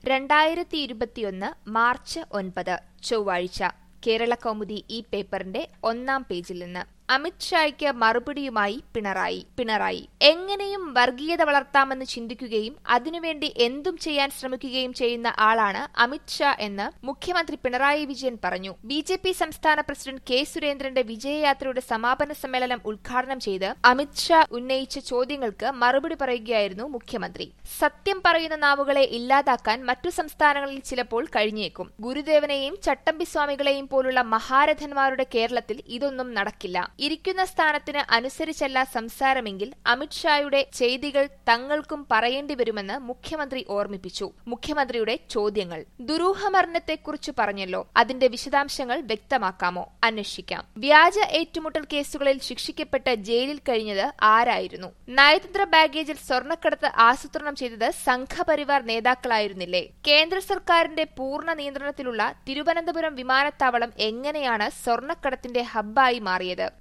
രണ്ടായിരത്തി ഇരുപത്തിയൊന്ന് മാർച്ച് ഒൻപത് ചൊവ്വാഴ്ച കേരള കൗമുദി ഈ പേപ്പറിന്റെ ഒന്നാം പേജിൽ നിന്ന് അമിത് ഷായ്ക്ക് മറുപടിയുമായി പിണറായി പിണറായി എങ്ങനെയും വർഗീയത വളർത്താമെന്ന് ചിന്തിക്കുകയും അതിനുവേണ്ടി എന്തും ചെയ്യാൻ ശ്രമിക്കുകയും ചെയ്യുന്ന ആളാണ് അമിത് ഷാ എന്ന് മുഖ്യമന്ത്രി പിണറായി വിജയൻ പറഞ്ഞു ബി ജെ പി സംസ്ഥാന പ്രസിഡന്റ് കെ സുരേന്ദ്രന്റെ വിജയയാത്രയുടെ സമാപന സമ്മേളനം ഉദ്ഘാടനം ചെയ്ത് അമിത് ഷാ ഉന്നയിച്ച ചോദ്യങ്ങൾക്ക് മറുപടി പറയുകയായിരുന്നു മുഖ്യമന്ത്രി സത്യം പറയുന്ന നാവുകളെ ഇല്ലാതാക്കാൻ മറ്റു സംസ്ഥാനങ്ങളിൽ ചിലപ്പോൾ കഴിഞ്ഞേക്കും ഗുരുദേവനെയും ചട്ടമ്പിസ്വാമികളെയും പോലുള്ള മഹാരഥന്മാരുടെ കേരളത്തിൽ ഇതൊന്നും നടക്കില്ല ഇരിക്കുന്ന സ്ഥാനത്തിന് അനുസരിച്ചല്ല സംസാരമെങ്കിൽ അമിത്ഷായുടെ ചെയ്തികൾ തങ്ങൾക്കും പറയേണ്ടി വരുമെന്ന് മുഖ്യമന്ത്രി ഓർമ്മിപ്പിച്ചു മുഖ്യമന്ത്രിയുടെ ചോദ്യങ്ങൾ ദുരൂഹമരണത്തെക്കുറിച്ച് പറഞ്ഞല്ലോ അതിന്റെ വിശദാംശങ്ങൾ വ്യക്തമാക്കാമോ അന്വേഷിക്കാം വ്യാജ ഏറ്റുമുട്ടൽ കേസുകളിൽ ശിക്ഷിക്കപ്പെട്ട് ജയിലിൽ കഴിഞ്ഞത് ആരായിരുന്നു നയതന്ത്ര ബാഗേജിൽ സ്വർണ്ണക്കടത്ത് ആസൂത്രണം ചെയ്തത് സംഘപരിവാർ നേതാക്കളായിരുന്നില്ലേ കേന്ദ്ര സർക്കാരിന്റെ പൂർണ്ണ നിയന്ത്രണത്തിലുള്ള തിരുവനന്തപുരം വിമാനത്താവളം എങ്ങനെയാണ് സ്വർണ്ണക്കടത്തിന്റെ ഹബ്ബായി മാറിയത്